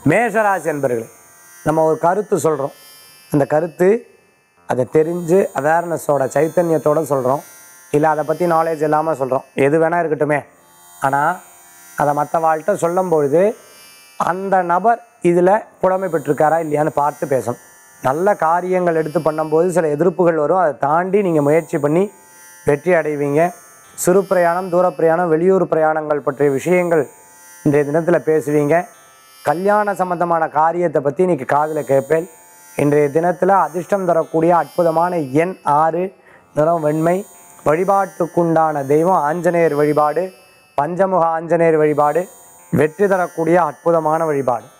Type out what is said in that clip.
மேஷராசி என்பர்களே நம்ம ஒரு கருத்து சொல்கிறோம் அந்த கருத்து அதை தெரிஞ்சு அவேர்னஸோட சைத்தன்யத்தோட சொல்கிறோம் இல்லை அதை பற்றி நாலேஜ் இல்லாமல் சொல்கிறோம் எது வேணால் இருக்கட்டுமே ஆனால் அதை மற்ற வாழ்கிட்ட சொல்லும் பொழுது அந்த நபர் இதில் புலமை பெற்றிருக்காரா இல்லையான்னு பார்த்து பேசணும் நல்ல காரியங்கள் எடுத்து பண்ணும்போது சில எதிர்ப்புகள் வரும் அதை தாண்டி நீங்கள் முயற்சி பண்ணி வெற்றி அடைவீங்க சிறு பிரயாணம் தூர பிரயாணம் வெளியூர் பிரயாணங்கள் பற்றிய விஷயங்கள் இன்றைய தினத்தில் பேசுவீங்க கல்யாண சம்பந்தமான காரியத்தை பற்றி இன்னைக்கு காதில் கேட்பேன் இன்றைய தினத்தில் அதிர்ஷ்டம் தரக்கூடிய அற்புதமான எண் ஆறு நிறம் வெண்மை வழிபாட்டுக்குண்டான தெய்வம் ஆஞ்சநேயர் வழிபாடு பஞ்சமுக ஆஞ்சநேயர் வழிபாடு வெற்றி தரக்கூடிய அற்புதமான வழிபாடு